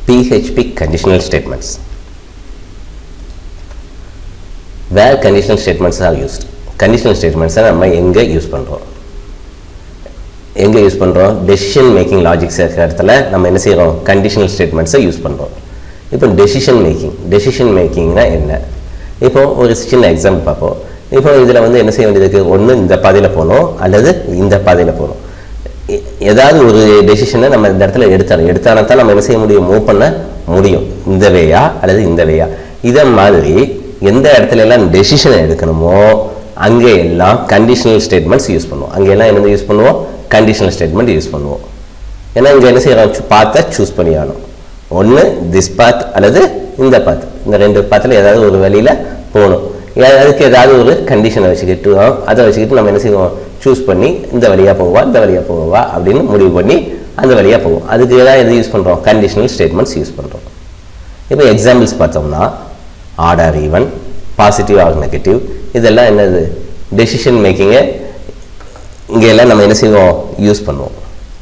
PHP conditional statements. Where conditional statements are used. Conditional statements நம்ம எங்கே use பண்ணுறோம் எங்கே யூஸ் பண்ணுறோம் டெசிஷன் மேக்கிங் லாஜிக்ஸ் இருக்கிற இடத்துல நம்ம என்ன செய்கிறோம் கண்டிஷனல் ஸ்டேட்மெண்ட்ஸை யூஸ் பண்ணுறோம் இப்போ டெசிஷன் மேக்கிங் டெசிஷன் மேக்கிங்னா என்ன இப்போ ஒரு சின்ன எக்ஸாம்பிள் பார்ப்போம் இப்போ இதில் வந்து என்ன செய்ய வேண்டியது ஒன்று இந்த பாதையில் போகணும் அல்லது இந்த பாதையில் போகணும் எ- ஏதாவது ஒரு டெசிஷனை நம்ம இந்த இடத்துல எடுத்தாலும் எடுத்தாலும் தான் நம்ம என்ன செய்ய முடியும் மூவ் பண்ண முடியும் இந்த வேயா அல்லது இந்த வேயா இதை மாதிரி எந்த இடத்துல எல்லாம் டெசிஷனை எடுக்கணுமோ அங்கே எல்லாம் கண்டிஷனல் ஸ்டேட்மெண்ட்ஸ் யூஸ் பண்ணுவோம் அங்கே எல்லாம் என்ன யூஸ் பண்ணுவோம் கண்டிஷனல் ஸ்டேட்மெண்ட் யூஸ் பண்ணுவோம் ஏன்னா இங்கே என்ன செய்யறோம் பாத்தை சூஸ் பண்ணி ஆகணும் ஒன்று திஸ் பாத் அல்லது இந்த பாத் இந்த ரெண்டு பாத்தில் ஏதாவது ஒரு வழியில் போகணும் ஏ- அதுக்கு ஏதாவது ஒரு கண்டிஷனை வச்சுக்கிட்டு அதை வச்சுக்கிட்டு நம்ம என்ன செய்வோம் சூஸ் பண்ணி இந்த வழியாக போவா இந்த வழியாக போவா அப்படின்னு முடிவு பண்ணி அந்த வழியாக போவோம் அதுக்கு ஏதாவது எது யூஸ் பண்ணுறோம் கண்டிஷனல் ஸ்டேட்மெண்ட்ஸ் யூஸ் பண்ணுறோம் இப்போ எக்ஸாம்பிள்ஸ் பார்த்தோம்னா order even positive or negative இதெல்லாம் என்னது டெசிஷன் மேக்கிங்கை இங்கே எல்லாம் நம்ம என்ன செய்வோம் யூஸ் பண்ணுவோம்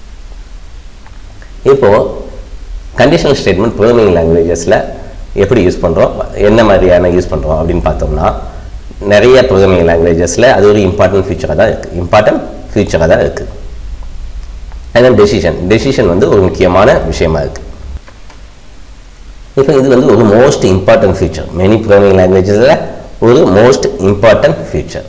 இப்போது கண்டிஷனல் ஸ்டேட்மெண்ட் ப்ரோக்ராமிங் லாங்குவேஜஸில் எப்படி யூஸ் பண்ணுறோம் என்ன மாதிரியான யூஸ் பண்ணுறோம் அப்படின்னு பார்த்தோம்னா நிறைய ப்ரோக்ராமிங் லாங்குவேஜஸில் அது ஒரு இம்பார்ட்டன்ட் ஃபீச்சராக தான் இருக்குது இம்பார்ட்டன்ட் ஃபீச்சராக தான் இருக்குது அண்ட் டெசிஷன் டெசிஷன் வந்து ஒரு முக்கியமான விஷயமா இருக்குது இப்போ இது வந்து ஒரு most important feature many programming லாங்குவேஜஸில் ஒரு மோஸ்ட் இம்பார்ட்டன்ட் ஃபீச்சர்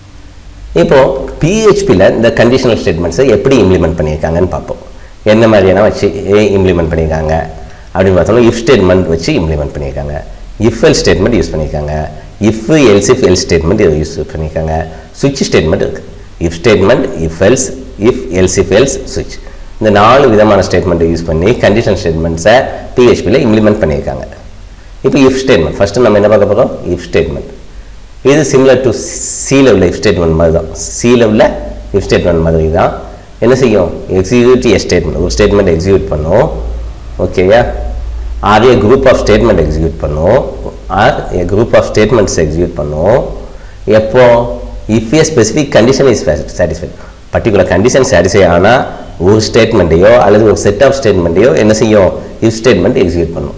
இப்போ பிஹெச்பியில் இந்த கண்டிஷனல் ஸ்டேட்மெண்ட்ஸை எப்படி இம்ப்ளிமெண்ட் பண்ணியிருக்காங்கன்னு பார்ப்போம் என்ன மாதிரியான வச்சு இம்ப்ளிமெண்ட் பண்ணியிருக்காங்க அப்படின்னு பார்த்தோம்னா இஃப் ஸ்டேட்மெண்ட் வச்சு இம்ப்ளிமெண்ட் பண்ணியிருக்காங்க இஃப் எல் ஸ்டேட்மெண்ட் யூஸ் பண்ணியிருக்காங்க if else if else statement இதை யூஸ் பண்ணியிருக்காங்க சுவிட்ச் ஸ்டேட்மெண்ட் இருக்குது if statement if else if else if else சுவிட்ச் இந்த நாலு விதமான ஸ்டேட்மெண்ட்டை யூஸ் பண்ணி கண்டிஷன் ஸ்டேட்மெண்ட்ஸை பிஹெச்பியில் இம்ப்ளிமெண்ட் பண்ணியிருக்காங்க இப்போ இஃப் ஸ்டேட்மெண்ட் ஃபஸ்ட்டு நம்ம என்ன பார்க்க போகிறோம் இஃப் ஸ்டேட்மெண்ட் இது சிமிலர் டு சி லெவலில் இஃப் ஸ்டேட்மெண்ட் மாதிரி தான் சி லெவலில் இஃப் ஸ்டேட்மெண்ட் மாதிரி தான் என்ன செய்யும் எக்ஸிக்யூட் எ ஸ்டேட்மெண்ட் ஒரு ஸ்டேட்மெண்ட் எக்ஸிக்யூட் பண்ணும் ஓகேயா or a group of statement execute பண்ணும் or a group of statements execute பண்ணும் எப்போ if a specific condition is satisfied particular condition satisfy ஆனால் ஒரு ஸ்டேட்மெண்ட்டையோ அல்லது ஒரு செட் ஆஃப் ஸ்டேட்மெண்ட்டையோ என்ன செய்யும் இஃப் ஸ்டேட்மெண்ட் எக்ஸிக்யூட் பண்ணும்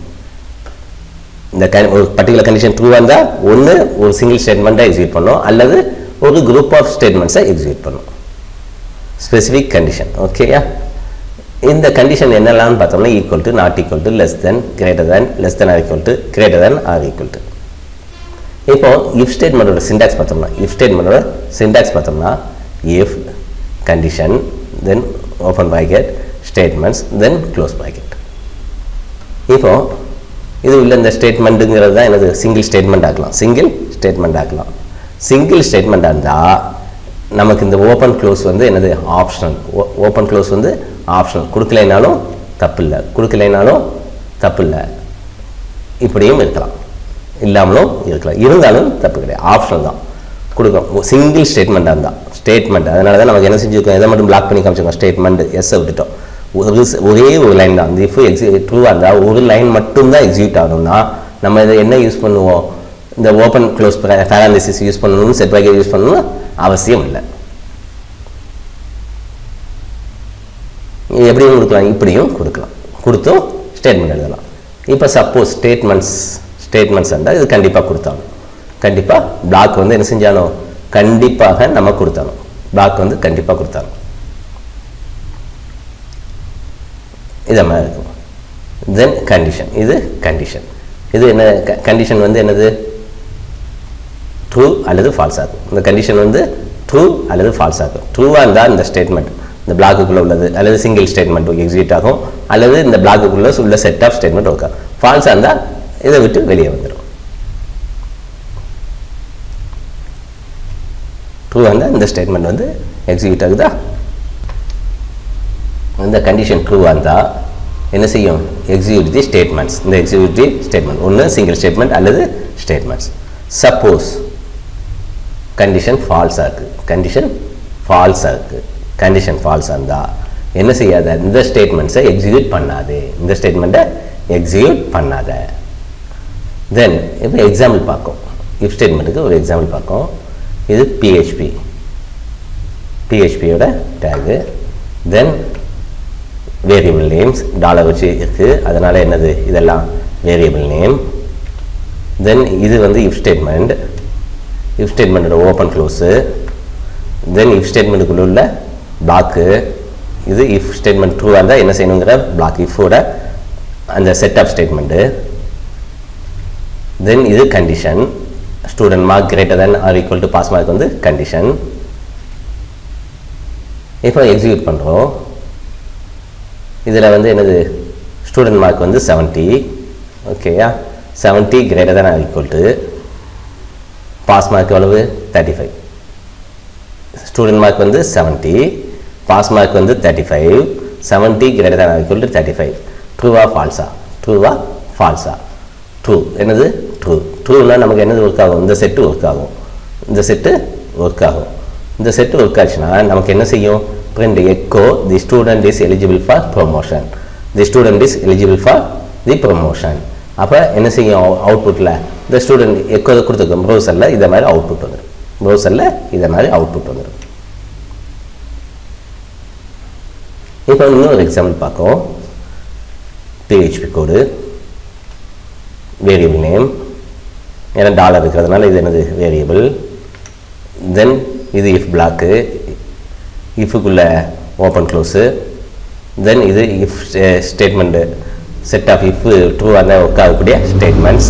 இந்த க- ஒரு பர்டிகுலர் கண்டிஷன் ட்ரூவாக இருந்தால் ஒன்று ஒரு சிங்கிள் ஸ்டேட்மெண்ட்டை எக்ஸிக்யூட் பண்ணும் அல்லது ஒரு குரூப் ஆஃப் ஸ்டேட்மெண்ட்ஸை எக்ஸிக்யூட் பண்ணும் ஸ்பெசிஃபிக் கண்டிஷன் ஓகேயா இந்த கண்டிஷன் என்னெல்லாம்னு பார்த்தோம்னா equal to not equal to less than greater than less than or equal to greater than or equal to இப்போ இஃப் ஸ்டேட்மெண்ட்டோட சிண்டாக்ஸ் பார்த்தோம்னா இஃப் ஸ்டேட்மெண்ட்டோட சிண்டாக்ஸ் பார்த்தோம்னா if condition then open bracket statements then close bracket இப்போ இது உள்ள இந்த ஸ்டேட்மெண்ட்டுங்கிறது தான் எனது சிங்கிள் ஸ்டேட்மெண்ட் ஆக்கலாம் சிங்கிள் ஸ்டேட்மெண்ட் ஆக்கலாம் சிங்கிள் ஸ்டேட்மெண்ட்டாக இருந்தால் நமக்கு இந்த ஓப்பன் க்ளோஸ் வந்து என்னது ஆப்ஷனல் ஓப்பன் க்ளோஸ் வந்து ஆப்ஷனல் கொடுக்கலைனாலும் தப்பு இல்லை கொடுக்கலைனாலும் தப்பு இல்லை இப்படியும் இருக்கலாம் இல்லாமலும் இருக்கலாம் இருந்தாலும் தப்பு கிடையாது ஆப்ஷனல் தான் கொடுக்கும் சிங்கிள் ஸ்டேட்மெண்ட்டாக இருந்தால் ஸ்டேட்மெண்ட் அதனால தான் நமக்கு என்ன செஞ்சுருக்கோம் எதை மட்டும் பிளாக் பண்ணி காமிச்சிருக்கோம் ஸ்டேட்மெண்ட் எஸ்ஸை விட்டுட்டோம் ஒரு ஸ்- ஒரே ஒரு லைன் தான் அந்த இஃப் எக்ஸி ட்ரூவாக இருந்தால் ஒரு லைன் மட்டும்தான் எக்ஸிக்யூட் ஆகணும்னா நம்ம இதை என்ன யூஸ் பண்ணுவோம் இந்த ஓப்பன் க்ளோஸ் பேராலிசிஸ் யூஸ் பண்ணணும்னு செட் பேக்கேஜ் யூஸ் பண்ணணும்னு அவசியம் இல்லை இது எப்படியும் கொடுக்கலாம் இப்படியும் கொடுக்கலாம் கொடுத்தும் ஸ்டேட்மெண்ட் எழுதலாம் இப்போ சப்போஸ் ஸ்டேட்மெண்ட்ஸ் ஸ்டேட்மெண்ட்ஸ் இருந்தால் இது கண்டிப்பாக கொடுத்தாலும் கண்டிப்பாக பிளாக் வந்து என்ன செஞ்சானோ கண்டிப்பாக நம்ம கொடுத்தாலும் பிளாக் வந்து கண்டிப்பாக கொடுத்தாலும் இதை மாதிரி இருக்கும் தென் கண்டிஷன் இது கண்டிஷன் இது என்ன கண்டிஷன் வந்து என்னது ட்ரூ அல்லது ஃபால்ஸ் ஆகும் இந்த கண்டிஷன் வந்து ட்ரூ அல்லது ஃபால்ஸ் ஆகும் ட்ரூவாக இருந்தால் இந்த ஸ்டேட்மெண்ட் இந்த பிளாக்குக்குள்ளே உள்ளது அல்லது சிங்கிள் ஸ்டேட்மெண்ட் எக்ஸிக்யூட் ஆகும் அல்லது இந்த பிளாக்குக்குள்ளே உள்ள செட் ஆஃப் ஸ்டேட்மெண்ட் ஒர்க் ஆகும் ஃபால்ஸாக இருந்தால் இதை விட்டு வெளியே வந்துடும் ட்ரூவாக இருந்தால் இந்த ஸ்டேட்மெண்ட் வந்து எக்ஸிக்யூட் ஆகுதா இந்த கண்டிஷன் ட்ரூவாக இருந்தால் என்ன செய்யும் எக்ஸிக்யூட் தி ஸ்டேட்மெண்ட்ஸ் இந்த எக்ஸிக்யூட் தி ஸ்டேட்மெண்ட் ஒன்று சிங்கிள் ஸ்டேட்மெண்ட் அல்லது ஸ்டேட்மெண்ட்ஸ் சப்போஸ் கண்டிஷன் ஃபால்ஸாக இருக்குது கண்டிஷன் ஃபால்ஸாக இருக்குது கண்டிஷன் ஃபால்ஸாக இருந்தால் என்ன செய்யாத இந்த ஸ்டேட்மெண்ட்ஸை எக்ஸிக்யூட் பண்ணாது இந்த ஸ்டேட்மெண்ட்டை எக்ஸிக்யூட் பண்ணாத தென் இப்போ எக்ஸாம்பிள் பார்க்கும் இஃப் ஸ்டேட்மெண்ட்டுக்கு ஒரு எக்ஸாம்பிள் பார்க்கும் இது பிஹெச்பி பிஹெச்பியோட tag then variable names dollar வச்சு இருக்குது அதனால் என்னது இதெல்லாம் வேரியபிள் நேம் தென் இது வந்து இஃப் ஸ்டேட்மெண்ட் இஃப் ஸ்டேட்மெண்ட்டோட ஓப்பன் க்ளோஸு தென் இஃப் ஸ்டேட்மெண்ட்டுக்குள்ள உள்ள பிளாக்கு இது இஃப் ஸ்டேட்மெண்ட் ட்ரூவாக இருந்தால் என்ன செய்யணுங்கிற பிளாக் இஃபோட அந்த செட் ஆஃப் ஸ்டேட்மெண்ட்டு தென் இது condition student mark greater than or equal to pass mark வந்து கண்டிஷன் இப்போ எக்ஸிக்யூட் பண்ணுறோம் இதில் வந்து என்னது ஸ்டூடெண்ட் மார்க் வந்து செவன்ட்டி ஓகேயா seventy greater than or equal to pass mark எவ்வளவு தேர்ட்டி ஃபைவ் ஸ்டூடெண்ட் மார்க் வந்து செவன்ட்டி பாஸ் மார்க் வந்து thirty five seventy greater than equal to thirty five ட்ரூவா ஃபால்ஸா ட்ரூவா ஃபால்ஸா ட்ரூ என்னது ட்ரூ ட்ரூனா நமக்கு என்னது ஒர்க் ஆகும் இந்த செட்டு ஒர்க் ஆகும் இந்த செட்டு ஒர்க் ஆகும் இந்த செட்டு ஒர்க் ஆச்சுன்னா நமக்கு என்ன செய்யும் print echo the student is eligible for promotion the student is eligible for the promotion அப்போ என்ன செய்யும் அவுட்புட்டில் இந்த ஸ்டூடெண்ட் எக்கோ கொடுத்துருக்கோம் ப்ரௌசரில் இதை மாதிரி அவுட்புட் வந்துடும் ப்ரௌசரில் இதை மாதிரி அவுட்புட் வந்துடும் இப்போ இன்னொரு எக்ஸாம்பிள் பார்க்கும் பிஹெச்பி கோடு வேரியபிள் நேம் ஏன்னா டாலர் இருக்கிறதுனால இது என்னது வேரியபிள் தென் இது இஃப் பிளாக்கு இஃபுக்குள்ள ஓப்பன் க்ளோஸு தென் இது if statement set of if true அந்த ஒர்க் ஆகக்கூடிய ஸ்டேட்மெண்ட்ஸ்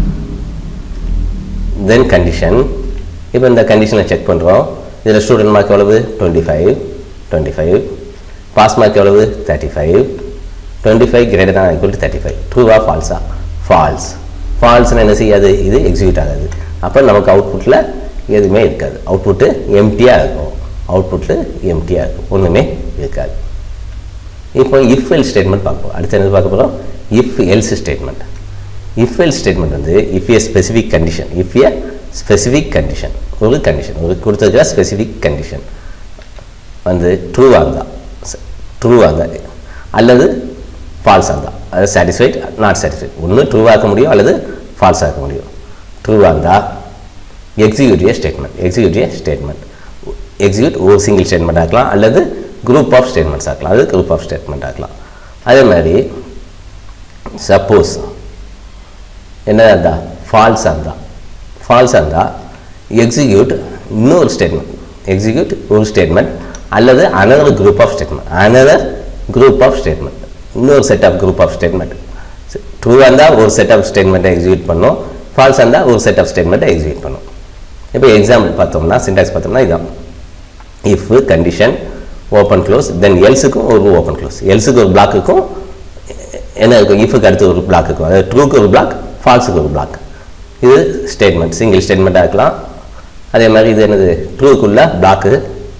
தென் கண்டிஷன் இப்போ இந்த கண்டிஷனை செக் பண்ணுறோம் இதில் ஸ்டூடெண்ட் மார்க் எவ்வளவு twenty five twenty five pass mark எவ்வளவு thirty five twenty five greater than equal to thirty five ட்ரூவா ஃபால்ஸா ஃபால்ஸ் ஃபால்ஸ்னு என்ன செய்யாது இது எக்ஸிக்யூட் ஆகாது அப்போ நமக்கு அவுட்புட்டில் எதுவுமே இருக்காது அவுட்புட்டு எம்டியாக இருக்கும் அவுட்புட்டில் எம்டியாக இருக்கும் ஒன்றுமே இருக்காது இப்போ இஃப் எல் ஸ்டேட்மெண்ட் பார்ப்போம் அடுத்து என்னது பார்க்க போகிறோம் if else statement if else statement வந்து if a specific condition if a specific condition ஒரு கண்டிஷன் ஒரு கொடுத்துருக்கிற ஸ்பெசிஃபிக் கண்டிஷன் வந்து ட்ரூவாக இருந்தால் ட்ரூவாக இருந்தால் அல்லது ஃபால்ஸாக இருந்தால் அது சாட்டிஸ்ஃபைட் நாட் சாட்டிஸ்ஃபைட் ஒன்று ட்ரூவாக இருக்க முடியும் அல்லது ஃபால்ஸாக இருக்க முடியும் ட்ரூவாக இருந்தால் executive statement executive statement execute ஒரு சிங்கிள் ஸ்டேட்மெண்ட் ஆக்கலாம் அல்லது குரூப் ஆஃப் ஸ்டேட்மெண்ட்ஸ் ஆக்கலாம் அது குரூப் ஆஃப் ஸ்டேட்மெண்ட் ஆக்கலாம் அதே மாதிரி சப்போஸ் என்னதாக இருந்தா ஃபால்ஸாக இருந்தா ஃபால்ஸாக இருந்தா எக்ஸிக்யூட் இன்னொரு ஸ்டேட்மெண்ட் எக்ஸிக்யூட் ஒரு ஸ்டேட்மெண்ட் அல்லது another group of statement another group of statement இன்னொரு set of group of statement ட்ரூவாக இருந்தால் ஒரு செட் ஆஃப் ஸ்டேட்மெண்ட்டை எக்ஸிக்யூட் பண்ணும் ஃபால்ஸாக இருந்தால் ஒரு செட் ஆஃப் ஸ்டேட்மெண்ட்டை எக்ஸிக்யூட் பண்ணும் இப்போ எக்ஸாம்பிள் பார்த்தோம்னா சின்டாக்ஸ் பார்த்தோம்னா இதான் if condition open close then எல்ஸுக்கும் ஒரு ஓப்பன் க்ளோஸ் எல்ஸுக்கு ஒரு பிளாக்குக்கும் என்ன இருக்கும் இஃபுக்கு அடுத்து ஒரு பிளாக் இருக்கும் அதாவது ட்ரூக்கு ஒரு பிளாக் ஃபால்ஸுக்கு ஒரு பிளாக் இது ஸ்டேட்மெண்ட் சிங்கிள் ஸ்டேட்மெண்ட்டாக இருக்கலாம் அதே மாதிரி இது என்னது ட்ரூக்குள்ள பிளாக்கு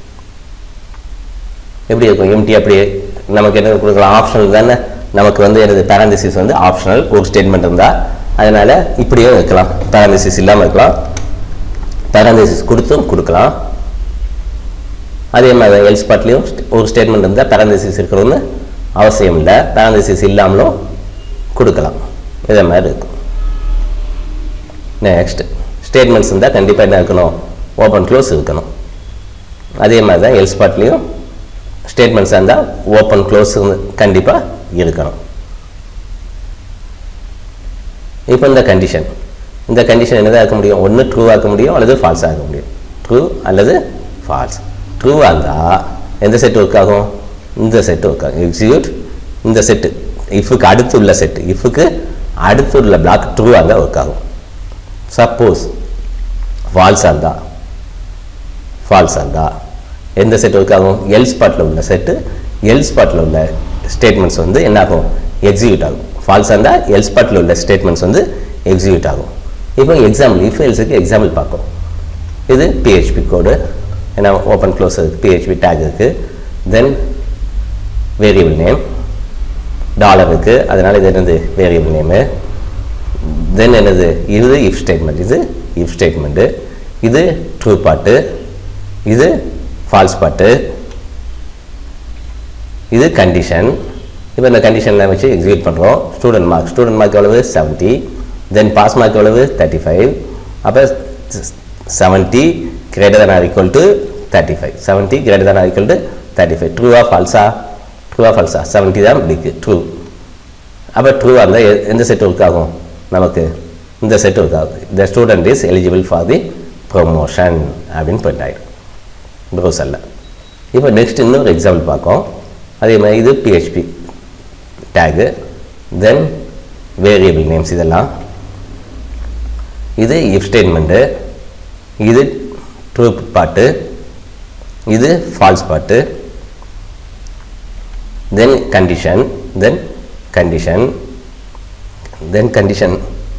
எப்படி இருக்கும் எம்டி அப்படியே நமக்கு என்ன கொடுக்கலாம் ஆப்ஷனல் தானே நமக்கு வந்து எனது பேரந்திசிஸ் வந்து ஆப்ஷனல் ஒரு ஸ்டேட்மெண்ட் இருந்தால் அதனால் இப்படியும் இருக்கலாம் பேரந்திசிஸ் இல்லாமல் இருக்கலாம் பேரந்திசிஸ் கொடுத்தும் கொடுக்கலாம் அதே மாதிரி தான் எல்ஸ் பார்ட்லேயும் ஒரு ஸ்டேட்மெண்ட் இருந்தால் பேரந்திசிஸ் இருக்கணும்னு அவசியம் இல்லை பேரந்திசிஸ் இல்லாமலும் கொடுக்கலாம் இதே மாதிரி இருக்கும் நெக்ஸ்ட் ஸ்டேட்மெண்ட்ஸ் இருந்தால் கண்டிப்பாக என்ன இருக்கணும் ஓப்பன் க்ளோஸ் இருக்கணும் அதே மாதிரி தான் எல்ஸ் பார்ட்லேயும் ஸ்டேட்மெண்ட்ஸாக இருந்தால் ஓப்பன் க்ளோஸ் கண்டிப்பாக இருக்கணும் இப்போ இந்த கண்டிஷன் இந்த கண்டிஷன் என்னதான் இருக்க முடியும் ஒன்று ட்ரூ ஆக்க முடியும் அல்லது ஃபால்ஸ் ஆக்க முடியும் ட்ரூ அல்லது ஃபால்ஸ் ட்ரூவாக இருந்தால் எந்த செட் ஒர்க் ஆகும் இந்த செட் ஒர்க் ஆகும் எக்ஸிக்யூட் இந்த செட்டு இஃபுக்கு அடுத்து உள்ள செட்டு இஃபுக்கு அடுத்து உள்ள பிளாக் ட்ரூவாக இருந்தால் ஒர்க் ஆகும் சப்போஸ் ஃபால்ஸாக இருந்தால் ஃபால்ஸாக இருந்தால் எந்த செட் ஒர்க் ஆகும் எல் ஸ்பாட்டில் உள்ள செட்டு எல் ஸ்பாட்டில் உள்ள ஸ்டேட்மெண்ட்ஸ் வந்து என்ன ஆகும் எக்ஸிக்யூட் ஆகும் ஃபால்ஸாக இருந்தால் எல் ஸ்பாட்டில் உள்ள ஸ்டேட்மெண்ட்ஸ் வந்து எக்ஸிக்யூட் ஆகும் இப்போ எக்ஸாம்பிள் இஃப் எல்ஸுக்கு எக்ஸாம்பிள் பார்க்கும் இது பிஹெச்பி கோடு ஏன்னா ஓப்பன் க்ளோஸ் இருக்குது பிஹெச்பி டேக் இருக்குது தென் வேரியபிள் நேம் டாலர் இருக்குது அதனால் இது என்னது வேரியபிள் நேமு தென் என்னது இது இஃப் ஸ்டேட்மெண்ட் இது இஃப் ஸ்டேட்மெண்ட்டு இது ட்ரூ பாட்டு இது ஃபால்ஸ் பாட்டு இது கண்டிஷன் இப்போ இந்த கண்டிஷனில் வச்சு எக்ஸிக்யூட் பண்ணுறோம் ஸ்டூடெண்ட் மார்க் ஸ்டூடெண்ட் மார்க் எவ்வளவு செவன்ட்டி தென் பாஸ் மார்க் எவ்வளவு தேர்ட்டி ஃபைவ் அப்போ seventy greater than or equal to thirty five seventy greater than or equal to thirty five ட்ரூவா ஃபால்ஸா ட்ரூவா ஃபால்ஸா செவன்ட்டி தான் பிக்கு ட்ரூ அப்போ ட்ரூவாக இருந்தால் எ- எந்த செட் ஒர்க் ஆகும் நமக்கு இந்த செட் ஒர்க் ஆகும் the student is eligible for the promotion அப்படின்னு பிரிண்ட் ஆகிடும் ப்ரௌசரில் இப்போ நெக்ஸ்ட் இன்னொரு எக்ஸாம்பிள் பார்க்கோம் அதே மாதிரி இது PHP tag then variable names இதெல்லாம் இது இஃப் ஸ்டேட்மெண்ட்டு இது ட்ரூ பாட்டு இது false part then condition then condition then condition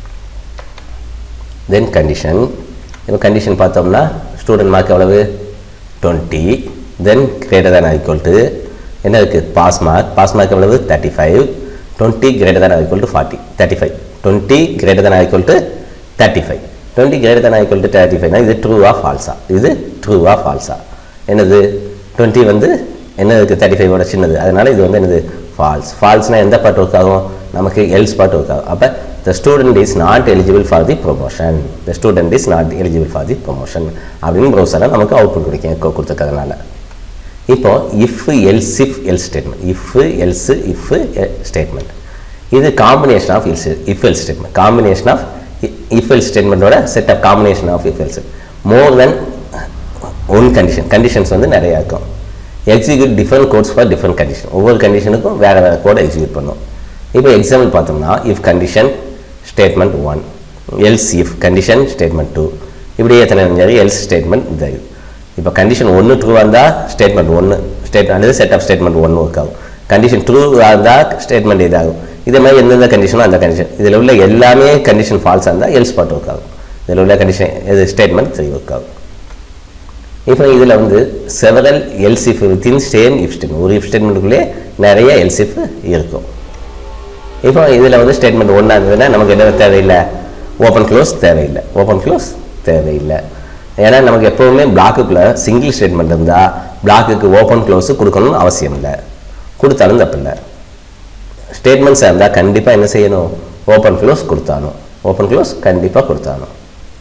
then condition இப்போ கண்டிஷன் பார்த்தோம்னா ஸ்டூடெண்ட் மார்க் எவ்வளவு twenty then greater than equal to என்ன இருக்குது பாஸ் மார்க் பாஸ் மார்க் எவ்வளவு thirty five twenty greater than equal to forty thirty five twenty greater than equal to thirty five twenty greater than equal to thirty ஃபைவ்னா இது ட்ரூவா ஃபால்ஸா இது ட்ரூவா ஃபால்ஸா என்னது twenty வந்து என்ன இருக்குது தேர்ட்டி ஃபைவோட சின்னது அதனால இது வந்து என்னது ஃபால்ஸ் ஃபால்ஸ்னால் எந்த பாட்டு ஒர்க் ஆகும் நமக்கு எல்ஸ் பாட்டு ஒர்க் ஆகும் அப்போ the student is not eligible for the promotion the student is not eligible for the promotion அப்படின்னு ப்ரௌசரில் நமக்கு அவுட்புட் கிடைக்கும் எக்கோ கொடுத்துருக்கறதுனால இப்போ if else if else statement if else if statement இது combination of else if else statement combination of if else ஸ்டேட்மெண்ட்டோட set of combination of if else more than one condition conditions வந்து நிறையா இருக்கும் execute different codes for different condition ஒவ்வொரு கண்டிஷனுக்கும் வேறு வேறு கோடை execute பண்ணும் இப்போ எக்ஸாம்பிள் பார்த்தோம்னா if condition statement one else if condition statement two இப்படி எத்தனை இருந்தாலும் எல்ஸ் ஸ்டேட்மெண்ட் இந்த இது இப்போ கண்டிஷன் ஒன்று ட்ரூ இருந்தால் ஸ்டேட்மெண்ட் ஒன்று ஸ்டேட் அல்லது செட் ஆஃப் ஸ்டேட்மெண்ட் ஒன்று ஒர்க் ஆகும் கண்டிஷன் ட்ரூ இருந்தால் ஸ்டேட்மெண்ட் இதாகும் இதே மாதிரி எந்தெந்த கண்டிஷனோ அந்த கண்டிஷன் இதில் உள்ள எல்லாமே கண்டிஷன் ஃபால்ஸாக இருந்தால் எல்ஸ் பாட் ஒர்க் ஆகும் இதில் உள்ள கண்டிஷன் இது ஸ்டேட்மெண்ட் சரி ஒர்க் ஆகும் இப்போ இதில் வந்து several else if within same if statement ஒரு இஃப் ஸ்டேட்மெண்ட்டுக்குள்ளே நிறைய எல்சிஃப் இருக்கும் இப்போ இதில் வந்து ஸ்டேட்மெண்ட் ஒன்றா இருந்ததுன்னா நமக்கு என்ன தேவையில்லை ஓப்பன் க்ளோஸ் தேவையில்லை ஓப்பன் க்ளோஸ் தேவையில்லை ஏன்னா நமக்கு எப்போவுமே பிளாக்குக்குள்ளே சிங்கிள் ஸ்டேட்மெண்ட் இருந்தால் பிளாக்குக்கு ஓப்பன் க்ளோஸு கொடுக்கணும்னு அவசியம் இல்லை கொடுத்தாலும் தப்பில்லை ஸ்டேட்மெண்ட்ஸாக இருந்தால் கண்டிப்பாக என்ன செய்யணும் ஓப்பன் க்ளோஸ் கொடுத்தாலும் ஓப்பன் க்ளோஸ் கண்டிப்பாக கொடுத்தாலும்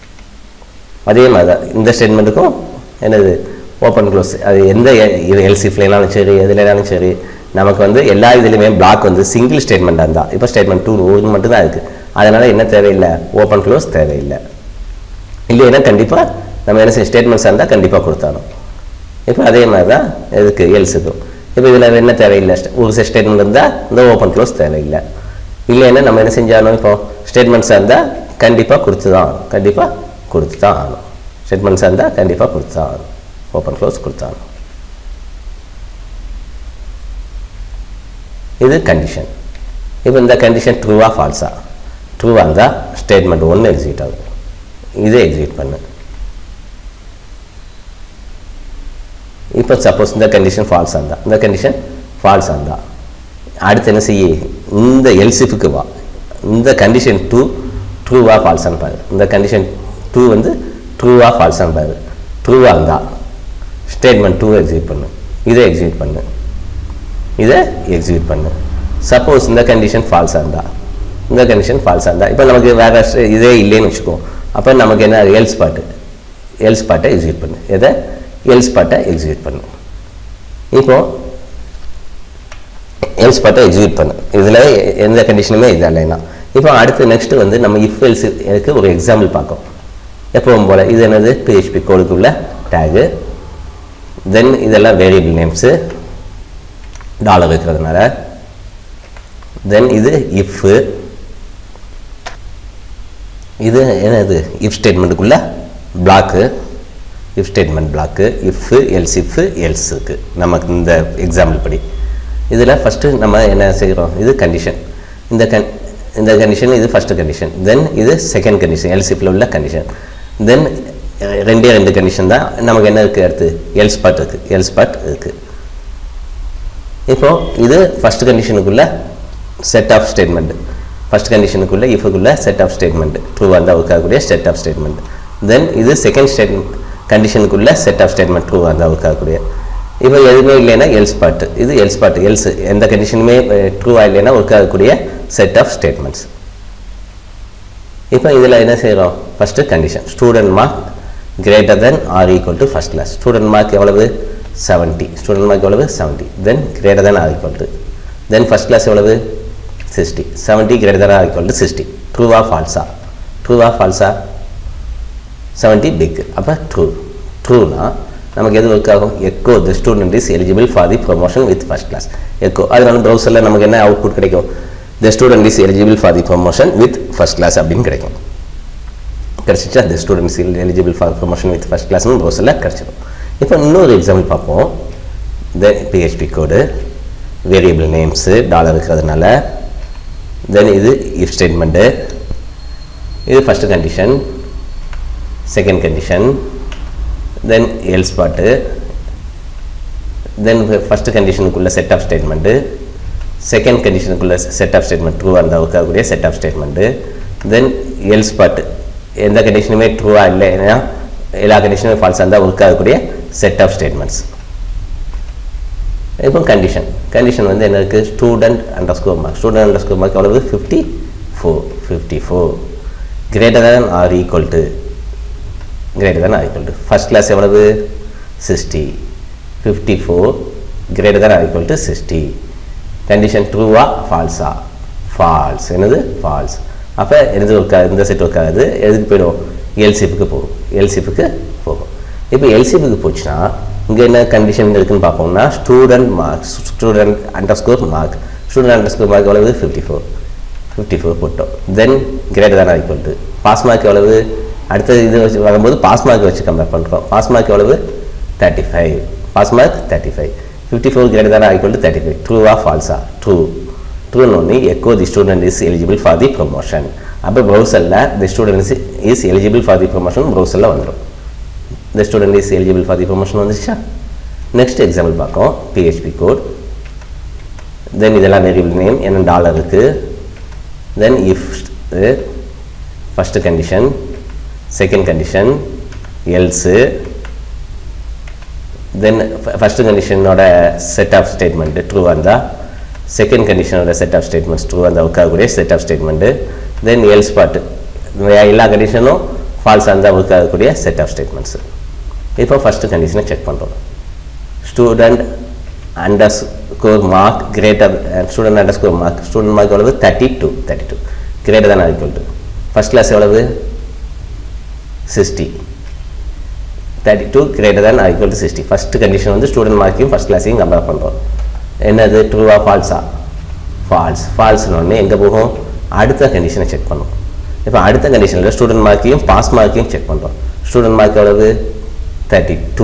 அதே மாதிரி தான் இந்த ஸ்டேட்மெண்ட்டுக்கும் என்னது ஓப்பன் க்ளோஸ் அது எந்த எல்சிஃப்லைனாலும் சரி எதுலனாலும் சரி நமக்கு வந்து எல்லா இதுலேயுமே பிளாக் வந்து சிங்கிள் ஸ்டேட்மெண்ட்டாக இருந்தால் இப்போ ஸ்டேட்மெண்ட் டூ ஒன்று மட்டும் தான் இருக்குது அதனால் என்ன தேவையில்லை ஓப்பன் க்ளோஸ் தேவையில்லை இல்லைன்னா கண்டிப்பாக நம்ம என்ன செய்ய ஸ்டேட்மெண்ட்ஸாக இருந்தால் கண்டிப்பாக கொடுத்தாலும் இப்போ அதே மாதிரி தான் இதுக்கு எல்ஸுக்கும் இப்போ இதில் என்ன தேவையில்லை ஒரு சில ஸ்டேட்மெண்ட் இருந்தால் இந்த ஓப்பன் க்ளோஸ் தேவையில்லை இல்லைன்னா நம்ம என்ன செஞ்சாலும் இப்போ ஸ்டேட்மெண்ட்ஸாக இருந்தால் கண்டிப்பாக கொடுத்து தான் ஆகணும் கண்டிப்பாக கொடுத்து தான் ஆகணும் ஸ்டேட்மெண்ட்ஸாக இருந்தால் கண்டிப்பாக கொடுத்து தான் ஆகணும் ஓப்பன் க்ளோஸ் கொடுத்தாகணும் இது கண்டிஷன் இப்போ இந்த கண்டிஷன் ட்ரூவா ஃபால்ஸா ட்ரூவாக இருந்தால் ஸ்டேட்மெண்ட் ஒன்று எக்ஸிக்யூட் ஆகும் இதே எக்ஸிக்யூட் பண்ணு இப்போ சப்போஸ் இந்த கண்டிஷன் ஃபால்ஸாக இருந்தா இந்த கண்டிஷன் ஃபால்ஸாக இருந்தா அடுத்து என்ன செய்ய இந்த எல்சிஃபுக்கு வா இந்த கண்டிஷன் டூ ட்ரூவா ஃபால்ஸான்னு பாரு இந்த கண்டிஷன் டூ வந்து ட்ரூவா ஃபால்ஸான்னு பாரு ட்ரூவாக இருந்தா ஸ்டேட்மெண்ட் டூ எக்ஸிக்யூட் பண்ணு இதை எக்ஸிக்யூட் பண்ணு இதை எக்ஸிக்யூட் பண்ணு சப்போஸ் இந்த கண்டிஷன் ஃபால்ஸாக இருந்தா இந்த கண்டிஷன் ஃபால்ஸாக இருந்தா இப்போ நமக்கு வேறு இதே இல்லைன்னு வச்சுக்கோ அப்போ நமக்கு என்ன எல்ஸ் பாட்டு எல்ஸ் பாட்டை எக்ஸிக்யூட் பண்ணு எதை எல்ஸ் பாட்டை எக்ஸிக்யூட் பண்ணு இப்போ எல்ஸ் பாட்டை எக்ஸிக்யூட் பண்ணு இதில் எந்த கண்டிஷனுமே இது இல்லைன்னா இப்போ அடுத்து நெக்ஸ்ட் வந்து நம்ம இஃப் எல்ஸ் எனக்கு ஒரு எக்ஸாம்பிள் பார்க்கும் எப்பவும் போல் இது என்னது பிஹெச்பி கோடுக்குள்ள டேகு தென் இதெல்லாம் வேரியபிள் நேம்ஸு டாலர் இருக்கிறதுனால தென் இது இஃப்பு இது என்னது இஃப் ஸ்டேட்மெண்ட்டுக்குள்ள block if statement block if else if எல்ஸுக்கு நமக்கு இந்த எக்ஸாம்பிள் படி இதில் ஃபஸ்ட்டு நம்ம என்ன செய்கிறோம் இது கண்டிஷன் இந்த கன் இந்த கண்டிஷன் இது ஃபஸ்ட்டு கண்டிஷன் தென் இது செகண்ட் கண்டிஷன் எல்ஸ் இஃப்ல உள்ள கண்டிஷன் தென் ரெண்டே ரெண்டு கண்டிஷன் தான் நமக்கு என்ன இருக்குது அடுத்து எல்ஸ் பாட் இருக்குது எல்ஸ் பாட் இருக்குது இப்போ இது ஃபஸ்ட் கண்டிஷனுக்குள்ள செட் ஆஃப் ஸ்டேட்மெண்ட் ஃபஸ்ட் கண்டிஷனுக்குள்ள இஃபுக்குள்ள செட் ஆஃப் ஸ்டேட்மெண்ட் ட்ரூவாக இருந்தால் ஒர்க்காகக்கூடிய செட் ஆஃப் ஸ்டேட்மெண்ட் தென் இது செகண்ட் ஸ்டேட்மெண்ட் கண்டிஷனுக்குள்ள செட் ஆஃப் ஸ்டேட்மெண்ட் ட்ரூவாக இருந்தால் ஒர்க்காகக்கூடிய இப்போ எதுவுமே இல்லைன்னா எல்ஸ் பாட்டு இது எல்ஸ் பாட்டு எல்ஸ் எந்த கண்டிஷனுமே ட்ரூவாக இல்லைன்னா ஒர்க் ஆகக்கூடிய செட் ஆஃப் ஸ்டேட்மெண்ட்ஸ் இப்போ இதில் என்ன செய்கிறோம் first condition student mark greater than or equal to first class student mark எவ்வளவு செவன்ட்டி ஸ்டூடெண்ட் மார்க் எவ்வளவு seventy then greater than or equal to then first class எவ்வளவு sixty seventy greater than or equal to sixty ட்ரூவா ஃபால்ஸா ட்ரூவா ஃபால்ஸா seventy big அப்போ true ட்ரூனா நமக்கு எது ஒர்க் ஆகும் echo the student is eligible for the promotion with first class echo அதனால ப்ரௌசரில் நமக்கு என்ன அவுட்புட் கிடைக்கும் the student is eligible for the promotion with first class அப்படின்னு கிடைக்கும் கிடச்சிச்சா the students eligible for promotion with first கிளாஸ்னு ப்ரௌசரில் கிடச்சிடும் இப்போ இன்னொரு எக்ஸாம்பிள் பார்ப்போம் then PHP code variable names dollar இருக்கிறதுனால தென் இது இஃப் ஸ்டேட்மெண்ட்டு இது first condition second condition then else part then first கண்டிஷனுக்குள்ள செட் ஆஃப் ஸ்டேட்மெண்ட்டு செகண்ட் கண்டிஷனுக்குள்ள செட் ஆஃப் ஸ்டேட்மெண்ட் ட்ரூ அந்த இருக்கக்கூடிய set of statement then else part எந்த கண்டிஷனுமே ட்ரூவாக இல்லைன்னா எல்லா கண்டிஷனுமே ஃபால்ஸாக இருந்தால் ஒர்க் ஆகக்கூடிய செட் ஆஃப் ஸ்டேட்மெண்ட்ஸ் இப்போ கண்டிஷன் கண்டிஷன் வந்து என்ன இருக்குது student underscore mark student underscore mark எவ்வளவு fifty four fifty four greater than or equal to greater than or equal to first class எவ்வளவு sixty fifty four greater than or equal to sixty condition ட்ரூவா ஃபால்ஸா false என்னது false அப்போ எது work ஆகுது இந்த set work ஆகுது எதுக்கு போயிடும் எல்சிப்புக்கு போகும் எல்சிப்புக்கு போகும் இப்போ எல்சிப்புக்கு போச்சுன்னா இங்கே என்ன கண்டிஷன் இருக்குன்னு பார்ப்போம்னா student mark student underscore mark student underscore mark எவ்வளவு ஃபிஃப்டி ஃபோர் ஃபிஃப்டி ஃபோர் போட்டோம் then greater than equal to pass mark எவ்வளவு அடுத்தது இது வச்சு வரும்போது பாஸ் மார்க் வச்சு கம்பேர் பண்ணுறோம் பாஸ் மார்க் எவ்வளவு thirty five pass mark thirty five fifty four greater than equal to thirty five ட்ரூவா ஃபால்ஸா ட்ரூ ட்ரூன்னு ஒன்று echo the student is eligible for the promotion அப்போ ப்ரௌசரில் the student is eligible for the promotion ப்ரௌசரில் வந்துடும் the student is eligible for the promotion வந்துச்சா next example பார்க்கும் பிஹெச்பி கோட் தென் இதெல்லாம் வேரியபிள் நேம் என்ன டாலர் இருக்குது then if first condition second condition else then first கண்டிஷனோட set of statement true இருந்தால் second கண்டிஷனோட செட் ஆஃப் ஸ்டேட்மெண்ட்ஸ் ட்ரூ அந்த உட்காரக்கூடிய set of statement then else part எல்லா கண்டிஷனும் ஃபால்ஸாக இருந்தால் ஒர்க் ஆகக்கூடிய செட் ஆஃப் ஸ்டேட்மெண்ட்ஸு இப்போ ஃபஸ்ட்டு கண்டிஷனை செக் பண்ணுறோம் student underscore mark greater student underscore mark student mark எவ்வளவு thirty two thirty two greater than equal to first class எவ்வளவு sixty thirty two greater than equal to sixty first condition வந்து student மார்க்கையும் first கிளாஸையும் compare பண்ணுறோம் என்னது ட்ரூவா ஃபால்ஸா false ஃபால்ஸ்னு எங்கே போகும் அடுத்த கண்டிஷனை செக் பண்ணும் இப்போ அடுத்த கண்டிஷனில் ஸ்டூடெண்ட் மார்க்கையும் பாஸ் மார்க்கையும் செக் பண்ணுறோம் ஸ்டூடெண்ட் மார்க் எவ்வளவு thirty two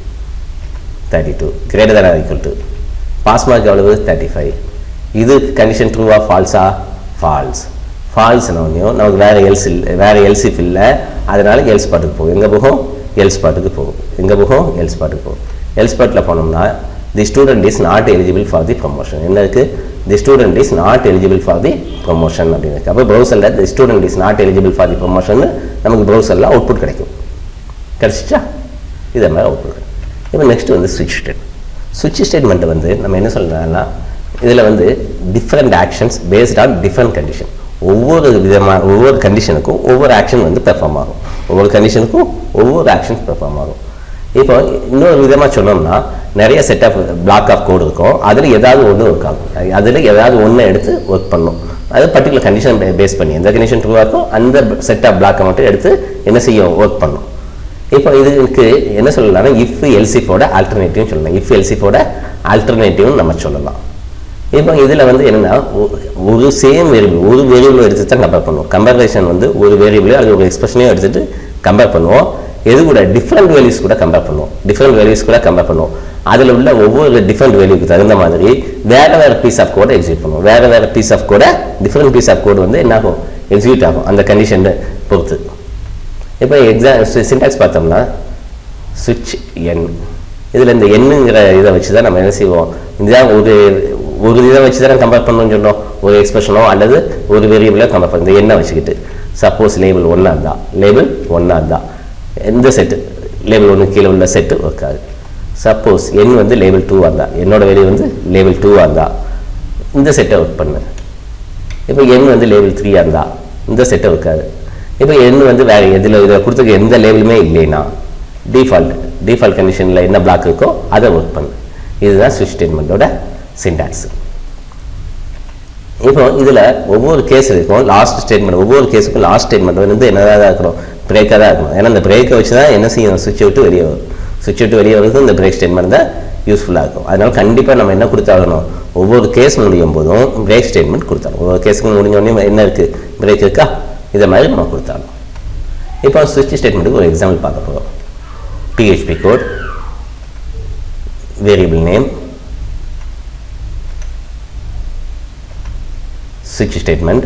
thirty two greater than equal to pass mark எவ்வளவு தேர்ட்டி ஃபைவ் இது கண்டிஷன் ட்ரூவா ஃபால்ஸா ஃபால்ஸ் ஃபால்ஸ்னோடனையும் நமக்கு வேறு எல்ஸ் இல்லை வேறு எல்சிஃப் இல்லை அதனால எல்ஸ் பாட்டுக்கு போகும் எங்கே போகும் எல்ஸ் பாட்டுக்கு போகும் எங்கே போகும் எல்ஸ் பாட்டுக்கு போகும் எல்ஸ் பாட்டில் போனோம்னா the student is not eligible for the promotion என்ன இருக்குது the student is not eligible for the promotion அப்படின்னு இருக்குது அப்போ ப்ரௌசரில் the student is not eligible for the promotion நமக்கு ப்ரௌசரில் அவுட்புட் கிடைக்கும் கிடச்சிச்சா இதே மாதிரி அவுட்புட் இப்போ நெக்ஸ்ட் வந்து ஸ்விட்ச் ஸ்டேட் ஸ்விட்ச் ஸ்டேட்மெண்ட் வந்து நம்ம என்ன சொல்கிறோம்னா இதில் வந்து different actions based on different condition ஒவ்வொரு விதமாக ஒவ்வொரு கண்டிஷனுக்கும் ஒவ்வொரு ஆக்ஷன் வந்து பெர்ஃபார்ம் ஆகும் ஒவ்வொரு கண்டிஷனுக்கும் ஒவ்வொரு ஆக்ஷன்ஸ் பெர்ஃபார்ம் ஆகும் இப்போ இன்னொரு விதமாக சொன்னோம்னா நிறைய set of block of code இருக்கும் அதில் ஏதாவது ஒன்று ஒர்க் ஆகும் அதில் ஏதாவது ஒன்று எடுத்து ஒர்க் பண்ணும் அது பர்டிகுலர் கண்டிஷன் பேஸ் பண்ணி எந்த கண்டிஷன் ட்ரூவாக இருக்கோ அந்த செட் ஆஃப் பிளாக்கை மட்டும் எடுத்து என்ன செய்யும் ஒர்க் பண்ணும் இப்போ இதுக்கு என்ன சொல்லலாம்னா இஃப் எல்சிஃபோட ஆல்டர்னேட்டிவ் சொல்லலாம் இஃப் எல்சிஃபோட ஆல்டர்னேட்டிவ்னு நம்ம சொல்லலாம் இப்போ இதில் வந்து என்னென்னா ஒரு சேம் வேரியபிள் ஒரு வேரியபிள் எடுத்து தான் கம்பேர் பண்ணுவோம் கம்பேரிசன் வந்து ஒரு வேரியபிள் அது ஒரு எக்ஸ்பிரஷனையும் எடுத்துகிட்டு கம்பேர் பண்ணுவோம் எது கூட டிஃப்ரெண்ட் வேல்யூஸ் கூட கம்பேர் பண்ணுவோம் டிஃப்ரெண்ட் வேல்யூஸ் கூட கம்பேர் பண்ணுவோம் அதில் உள்ள ஒவ்வொரு டிஃப்ரெண்ட் வேல்யூக்கு தகுந்த மாதிரி வேறு வேறு பீஸ் ஆஃப் கோடை எக்ஸிக்யூட் பண்ணுவோம் வேறு வேறு பீஸ் ஆஃப் கோடை டிஃப்ரெண்ட் பீஸ் ஆஃப் கோடு வந்து என்ன ஆகும் எக்ஸிக்யூட் ஆகும் அந்த கண்டிஷன் பொறுத்து இப்போ எக்ஸாம் சின்டாக்ஸ் பார்த்தோம்னா சுவிட்ச் என் இதில் இந்த எண்ணுங்கிற இதை வச்சு தான் நம்ம என்ன செய்வோம் இதுதான் ஒரு ஒரு இதை வச்சு தான் கம்பேர் பண்ணணும்னு சொன்னோம் ஒரு எக்ஸ்பிரஷனோ அல்லது ஒரு வேரியபிளோ கம்பேர் பண்ண இந்த எண்ணை வச்சுக்கிட்டு சப்போஸ் லேபிள் ஒன்றா இருந்தா லேபிள் ஒன்றா இருந்தா எந்த செட்டு லேபிள் ஒன்று கீழே உள்ள செட்டு ஒர்க் ஆகுது சப்போஸ் எண் வந்து லேபிள் டூவாக இருந்தா என்னோட வேல்யூ வந்து லேபிள் டூவாக இருந்தா இந்த செட்டை ஒர்க் பண்ணு இப்போ எண் வந்து லேபிள் த்ரீயாக இருந்தா இந்த செட்டை ஒர்க்காது இப்போ எண் வந்து வேறு எதில் இதில் கொடுத்துருக்க எந்த லேபிளுமே இல்லைன்னா டிஃபால்ட் டிஃபால்ட் கண்டிஷனில் என்ன பிளாக் இருக்கோ அதை ஒர்க் பண்ணு இதுதான் ஸ்விட்ச் ஸ்டேட்மெண்ட்டோட சின்டாக்ஸ் இப்போ இதில் ஒவ்வொரு கேஸ் இருக்கும் லாஸ்ட் ஸ்டேட்மெண்ட் ஒவ்வொரு கேஸுக்கும் லாஸ்ட் ஸ்டேட்மெண்ட் வந்து என்னதாக தான் இருக்கணும் பிரேக்காக தான் இருக்கணும் ஏன்னா இந்த பிரேக்கை வச்சு தான் என்ன செய்யும் சுவிட்ச் விட்டு வெளியே வரும் சுவிட்ச் விட்டு வெளியே வருது இந்த பிரேக் ஸ்டேட்மெண்ட் தான் யூஸ்ஃபுல்லாக இருக்கும் அதனால கண்டிப்பாக நம்ம என்ன கொடுத்தாகணும் ஒவ்வொரு கேஸ் முடியும் போதும் பிரேக் ஸ்டேட்மெண்ட் கொடுத்தாலும் ஒவ்வொரு கேஸுக்கு முடிஞ்சோடனே என்ன இருக்குது பிரேக் இருக்கா இதை மாதிரி நம்ம கொடுத்தாலும் இப்போ சுவிட்ச் ஸ்டேட்மெண்ட்டுக்கு ஒரு எக்ஸாம்பிள் பார்க்க போகிறோம் பிஹெச்பி கோட் வேரியபிள் நேம் சுவிட்ச் ஸ்டேட்மெண்ட்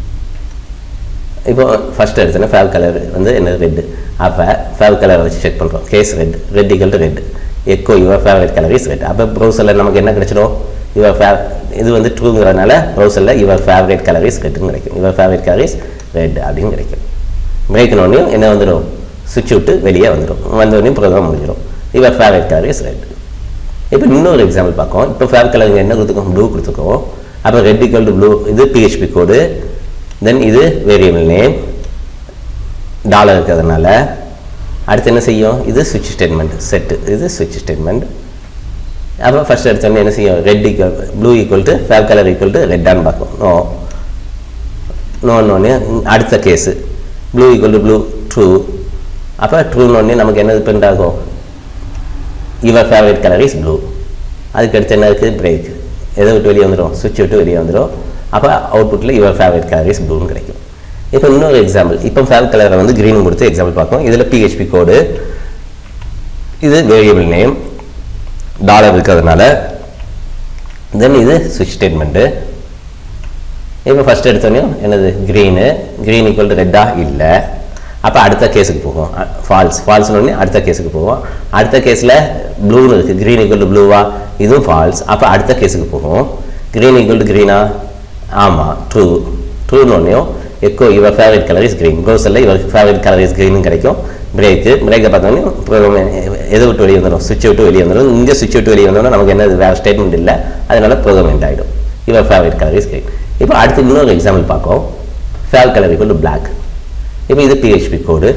இப்போ ஃபஸ்ட் எடுத்தோன்னா ஃபேவ் கலர் வந்து என்ன ரெட்டு அப்போ ஃபேவ் கலரை வச்சு செக் பண்ணுறோம் case red red equal to red echo your favourite colour is red அப்போ ப்ரௌசரில் நமக்கு என்ன கிடைச்சிடும் யுவர் ஃபேவ் இது வந்து ட்ரூங்கிறனால ப்ரௌசரில் யுவர் ஃபேவரட் கலர் இஸ் ரெட்டுன்னு கிடைக்கும் your favourite colour is red அப்படின்னு கிடைக்கும் பிரேக்கினோடனையும் என்ன வந்துடும் சுவிட்ச் விட்டு வெளியே வந்துடும் வந்தோடனையும் ப்ரோக்ராம் முடிஞ்சிடும் your favourite colour is red இப்போ இன்னொரு எக்ஸாம்பிள் பார்ப்போம் இப்போ ஃபேவ் கலர் என்ன கொடுத்துருக்கோம் ப்ளூ கொடுத்துருக்கோம் அப்போ ரெட் ஈக்குவல் டு ப்ளூ இது பிஹெச்பி கோடு தென் இது வேரியபிள் நேம் டாலர் இருக்கிறதுனால அடுத்து என்ன செய்யும் இது சுவிட்ச் ஸ்டேட்மெண்ட் செட்டு இது சுவிட்ச் ஸ்டேட்மெண்ட் அப்போ ஃபஸ்ட் எடுத்தோடனே என்ன செய்யும் red equal blue equal to fav colour equal to ரெட்டான்னு பார்க்கும் நோ நோன்னொன்னே அடுத்த case blue equal to blue true அப்போ ட்ரூன்னொன்னே நமக்கு என்ன பிரிண்ட் ஆகும் your favourite colour is blue அதுக்கு அடுத்து என்ன இருக்குது பிரேக் எதை விட்டு வெளியே வந்துடும் சுவிட்ச் விட்டு வெளியே வந்துடும் அப்போ அவுட்புட்டில் யுவர் ஃபேவரட் கலர் இஸ் ப்ளூன்னு கிடைக்கும் இப்போ இன்னொரு எக்ஸாம்பிள் இப்போ ஃபேவரட் கலரை வந்து க்ரீன் கொடுத்து எக்ஸாம்பிள் பார்ப்போம் இதில் பிஹெச்பி கோடு இது வேரியபிள் நேம் டாலர் இருக்கிறதுனால தென் இது சுவிட்ச் ஸ்டேட்மெண்ட்டு இப்போ ஃபஸ்ட் எடுத்தோடனே என்னது க்ரீனு க்ரீன் ஈக்குவல் டு ரெட்டா இல்லை அப்போ அடுத்த கேஸுக்கு போகும் ஃபால்ஸ் ஃபால்ஸ்னு அடுத்த கேஸுக்கு போவோம் அடுத்த கேஸில் ப்ளூன்னு இருக்குது க்ரீன் ஈக்குவல் டு ப்ளூவா இதுவும் ஃபால்ஸ் அப்போ அடுத்த கேஸுக்கு போகும் க்ரீன் ஈக்குவல் டு க்ரீனா ஆமாம் ட்ரூ ட்ரூன்னு echo your favourite colour is green ப்ரௌசரில் யுவர் ஃபேவரட் கலர் இஸ் க்ரீனும் கிடைக்கும் பிரேக்கு பிரேக்கை பார்த்தோன்னே ப்ரோக்ராம் எதை விட்டு வெளியே வந்துடும் சுவிட்ச் விட்டு வெளியே வந்துடும் இங்கே சுவிட்ச் விட்டு வெளியே வந்தோம்னா நமக்கு என்ன வேறு ஸ்டேட்மெண்ட் இல்லை அதனால ப்ரோக்ராம் எண்ட் ஆகிடும் your favourite colour is green இப்போ அடுத்து இன்னொரு எக்ஸாம்பிள் பார்ப்போம் fav colour equal to black இப்போ இது PHP code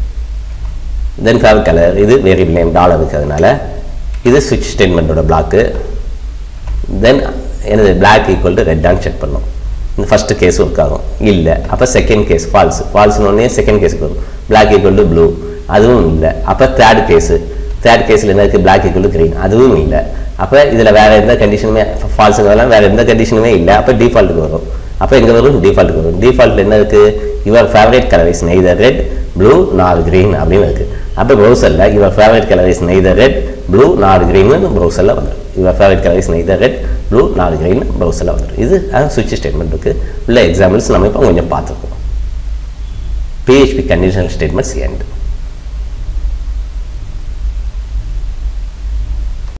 then fav colour இது வேரியபிள் நேம் டாலர் இருக்கிறதுனால இது சுவிட்ச் ஸ்டேட்மெண்ட்டோட பிளாக்கு தென் எனது பிளாக் ஈக்குவல் டு ரெட்டான்னு செக் பண்ணோம் இந்த ஃபஸ்ட்டு கேஸ் ஒர்க் ஆகும் இல்லை அப்போ செகண்ட் கேஸ் ஃபால்ஸ் ஃபால்ஸ்னு செகண்ட் கேஸுக்கு வரும் பிளாக் ஈக்குவல் டு ப்ளூ அதுவும் இல்லை அப்போ தேர்ட் கேஸு தேர்ட் கேஸில் என்ன இருக்குது பிளாக் ஈக்குவல் டு க்ரீன் அதுவும் இல்லை அப்போ இதில் வேறு எந்த கண்டிஷனுமே ஃபால்ஸுங்கிறதெல்லாம் வேறு எந்த கண்டிஷனுமே இல்லை அப்போ டிஃபால்ட்டுக்கு வரும் அப்போ எங்கே வரும் டிஃபால்ட்டுக்கு வரும் டிஃபால்ட்டில் என்ன இருக்குது your favourite colour is neither red blue nor green அப்படின்னு இருக்குது அப்போ ப்ரௌசரில் your favourite colour is neither red blue nor க்ரீன்னு ப்ரௌசரில் வந்துடும் your favourite colour is neither red blue nor green ப்ரௌசரில் வந்துடும் இது சுவிட்ச் ஸ்டேட்மெண்ட் இருக்குது உள்ள எக்ஸாம்பிள்ஸ் நம்ம இப்போ கொஞ்சம் பார்த்துருக்கோம் பிஹெச்பி கண்டிஷனல் ஸ்டேட்மெண்ட்ஸ் எண்ட்